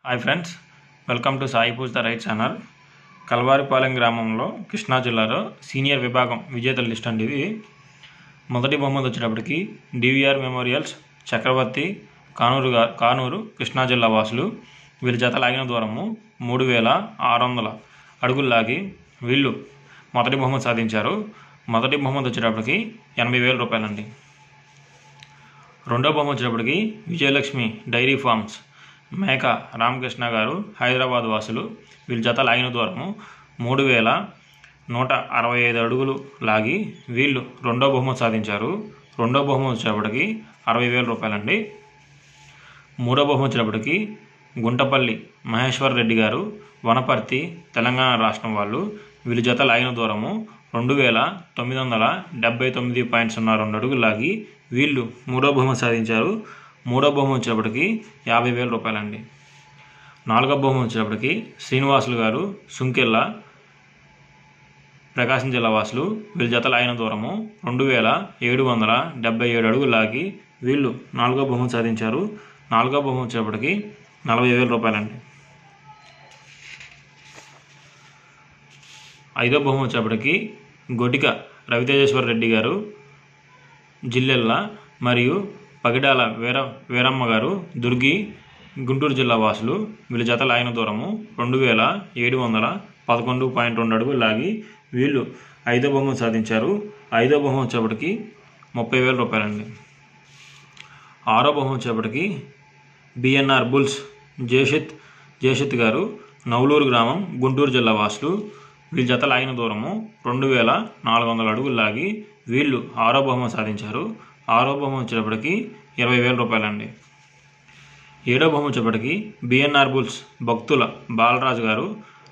hi friends welcome to Sai Pooj the right channel Kalvaripalem గ్రామంలో కృష్ణా జిల్లాలో senior విభాగం విజేతల లిస్ట్ అండి ఇది మొదటి బహుమతి వచ్చేటప్పటికి డివిఆర్ మెమోరియల్స్ చక్రవర్తి కానూరు గా- కానూరు కృష్ణా జిల్లా వాసులు వీళ్ళ జత లాగిన దూరము మూడు వేల ఆరు వందల అడుగులు లాగి వీళ్ళు మొదటి బహుమతి సాధించారు మొదటి బహుమతి వచ్చేటప్పటికి ఎనభై వేల రూపాయలండి రెండో బొమ్మ వచ్చేటప్పటికి విజయలక్ష్మి డైరీ ఫార్మ్స్ మేక రామకృష్ణ గారు హైదరాబాద్ వాసులు వీళ్ళ జత లాగిన దూరము మూడు వేల నూట అరవై ఐదు అడుగులు లాగి వీళ్ళు రెండో బహుమతి సాధించారు రెండో బహుమతి వచ్చేటప్పటికి అరవై వేల రూపాయలండి మూడో బహుమతి వచ్చేటప్పటికి గుంటపల్లి మహేశ్వర్ రెడ్డి గారు వనపర్తి తెలంగాణ రాష్ట్రం వాళ్ళు వీళ్ళ జత లాగిన దూరము రెండు వేల తొమ్మిది వందల డెబ్బై తొమ్మిది పాయింట్ సున్నా రెండు అడుగులు లాగి వీళ్ళు మూడో బహుమతి సాధించారు మూడో బహుమతి వచ్చేటప్పటికి యాభై వేల రూపాయలండి నాలుగో బహుమతి వచ్చేటప్పటికి శ్రీనివాసులు గారు సుంకెళ్ళ ప్రకాశం జిల్లా వాసులు వీళ్ళ జత లాగిన దూరము రెండు వేల ఏడు వందల డెబ్బై ఏడు అడుగులు లాగి వీళ్ళు నాలుగో బహుమతి సాధించారు నాలుగో బహుమతి వచ్చేటప్పటికి నలభై వేల రూపాయలండి ఐదో బహుమతి వచ్చేటప్పటికి గొటిక రవితేజేశ్వర రెడ్డి గారు జిల్లెల్ల మరియు పగిడాల వీర వీరమ్మ గారు దుర్గి గుంటూరు జిల్లా వాసులు వీళ్ళ జత లాగిన దూరము రెండు వేల ఏడు వందల పదకొండు పాయింట్ రెండు అడుగులు లాగి వీళ్ళు ఐదో బహుమతి సాధించారు ఐదో బహుమతి వచ్చేప్పటికి ముప్పై వేల రూపాయలండి ఆరో బహుమతి వచ్చేప్పటికి బిఎన్ఆర్ బుల్స్ జేషిత్ జేషిత్ గారు నవలూరు గ్రామం గుంటూరు జిల్లా వాసులు వీళ్ళ జత లాగిన దూరము రెండు వేల నాలుగు వందల అడుగులు లాగి వీళ్ళు ఆరో బహుమతి సాధించారు ఆరో బహుమతి వచ్చేటప్పటికి ఇరవై వేల రూపాయలండి ఏడో బహుమతి వచ్చేటప్పటికి బిఎన్ఆర్ బుల్స్ భక్తుల బాలరాజు గారు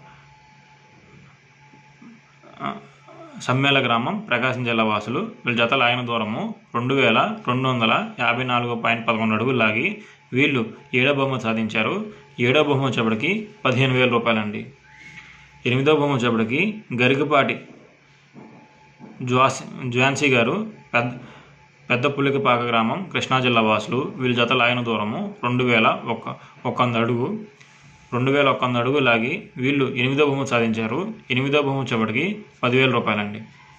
ఆ, సమ్మేళ గ్రామం ప్రకాశం జిల్లా వాసులు వీళ్ళ జత లాగిన దూరము రెండు వేల రెండు వందల యాభై నాలుగు పాయింట్ పదకొండు అడుగులు లాగి వీళ్ళు ఏడో బహుమతి సాధించారు ఏడో బహుమతి వచ్చేప్పటికి పదిహేను వేల రూపాయలండి ఎనిమిదో బహుమతి వచ్చేప్పటికి గరికపాటి జ్వాసి జ్వాన్సీ గారు పెద్ద పెద్ద పులికిపాక గ్రామం కృష్ణా జిల్లా వాసులు వీళ్ళ జత లాగిన దూరము రెండు వేల ఒక్క ఒక్క వంద అడుగు రెండు వేల ఒక్క వంద అడుగు లాగి వీళ్ళు ఎనిమిదో బహుమతి సాధించారు ఎనిమిదో బహుమతి వచ్చేప్పటికి పదివేల రూపాయలండి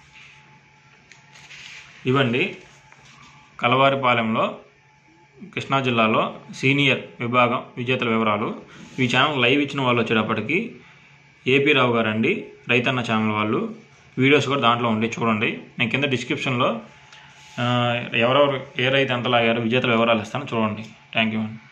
ఇవండి కలవారిపాలెంలో కృష్ణా జిల్లాలో సీనియర్ విభాగం విజేతల వివరాలు ఈ ఛానల్ లైవ్ ఇచ్చిన వాళ్ళు వచ్చేటప్పటికి ఏపీ రావు గారు అండి రైతన్న ఛానల్ వాళ్ళు వీడియోస్ కూడా దాంట్లో ఉండి చూడండి నేను కింద డిస్క్రిప్షన్లో ఆ, ఎవరెవరు ఏ రైతు ఎంత లాగారు విజేతల వివరాలు ఇస్తాను చూడండి థ్యాంక్ యూ అండి